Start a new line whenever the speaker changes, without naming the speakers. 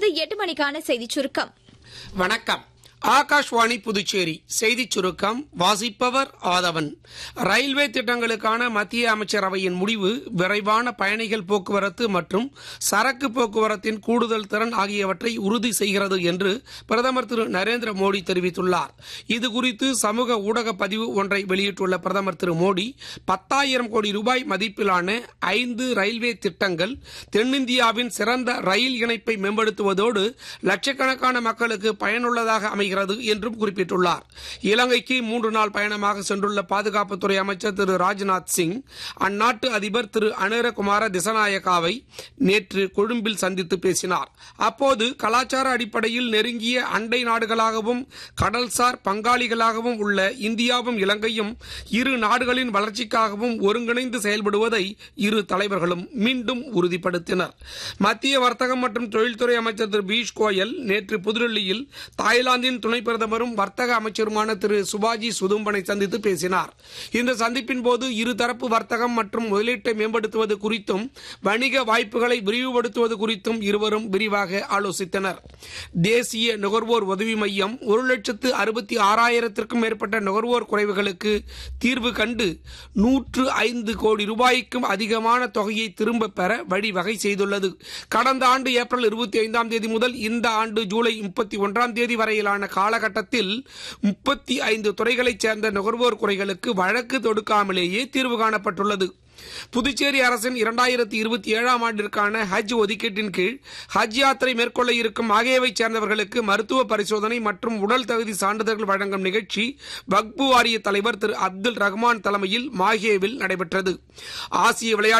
இப்போது எட்டு மணிக்கான செய்திச் சுருக்கம்
வணக்கம் ஆகாஷ்வாணி புதுச்சேரி செய்திச் சுருக்கம் வாசிப்பவர் ஆதவன் ரயில்வே திட்டங்களுக்கான மத்திய அமைச்சரவையின் முடிவு விரைவான பயணிகள் போக்குவரத்து மற்றும் சரக்கு போக்குவரத்தின் கூடுதல் திறன் ஆகியவற்றை உறுதி செய்கிறது என்று பிரதமர் திரு நரேந்திர மோடி தெரிவித்துள்ளார் இதுகுறித்து சமூக ஊடக பதிவு ஒன்றை வெளியிட்டுள்ள பிரதமர் திரு மோடி பத்தாயிரம் கோடி ரூபாய் மதிப்பிலான ஐந்து ரயில்வே திட்டங்கள் தென்னிந்தியாவின் சிறந்த ரயில் இணைப்பை மேம்படுத்துவதோடு லட்சக்கணக்கான மக்களுக்கு பயனுள்ளதாக அமைகிறது என்றும் குறிப்பிட்டுள்ளார் இலங்கைக்கு மூன்று நாள் பயணமாக சென்றுள்ள பாதுகாப்புத்துறை அமைச்சர் திரு ராஜ்நாத் சிங் அந்நாட்டு அதிபர் திரு அனுரகுமார திசநாயக்காவை நேற்று கொழும்பில் சந்தித்து பேசினார் அப்போது கலாச்சார அடிப்படையில் நெருங்கிய அண்டை நாடுகளாகவும் கடல்சார் பங்காளிகளாகவும் உள்ள இந்தியாவும் இலங்கையும் இரு நாடுகளின் வளர்ச்சிக்காகவும் ஒருங்கிணைந்து செயல்படுவதை இரு தலைவர்களும் மீண்டும் உறுதிப்படுத்தினர் மத்திய வர்த்தகம் மற்றும் தொழில்துறை அமைச்சர் திரு பியூஷ் கோயல் நேற்று புதுடெல்லியில் தாய்லாந்தின் துணை பிரதமரும் வர்த்தக அமைச்சருமான திரு சுபாஜி சுதும்பனை சந்தித்து பேசினார் இந்த சந்திப்பின் போது இருதரப்பு வர்த்தகம் மற்றும் முதலீட்டை மேம்படுத்துவது குறித்தும் வணிக வாய்ப்புகளை விரிவுபடுத்துவது குறித்தும் இருவரும் விரிவாக ஆலோசித்தனர் தேசிய நுகர்வோர் உதவி மையம் ஒரு லட்சத்து அறுபத்தி ஆறாயிரத்திற்கும் மேற்பட்ட நுகர்வோர் குறைவுகளுக்கு தீர்வு கண்டு நூற்று ஐந்து கோடி ரூபாய்க்கும் அதிகமான தொகையை திரும்ப பெற வழிவகை செய்துள்ளது கடந்த ஆண்டு ஏப்ரல் இருபத்தி ஐந்தாம் தேதி முதல் இந்த ஆண்டு ஜூலை முப்பத்தி ஒன்றாம் தேதி வரையிலான காலகட்டத்தில் முப்பத்தி ஐந்து துறைகளைச் சேர்ந்த நுகர்வோர் குறைகளுக்கு வழக்கு தொடுக்காமலேயே தீர்வு காணப்பட்டுள்ளது புதுச்சேரி அரசின் இரண்டாயிரத்தி இருபத்தி ஏழாம் ஆண்டிற்கான ஹஜ் ஒதுக்கீட்டின் கீழ் ஹஜ் யாத்திரை மேற்கொள்ள இருக்கும் ஆகியவைச் சேர்ந்தவர்களுக்கு மருத்துவ பரிசோதனை மற்றும் உடல் தகுதி சான்றிதழ்கள் வழங்கும் நிகழ்ச்சி வக்பு வாரிய தலைவர் திரு அப்துல் ரஹ்மான் தலைமையில் மாஹேவில் நடைபெற்றது ஆசிய விளையாட்டு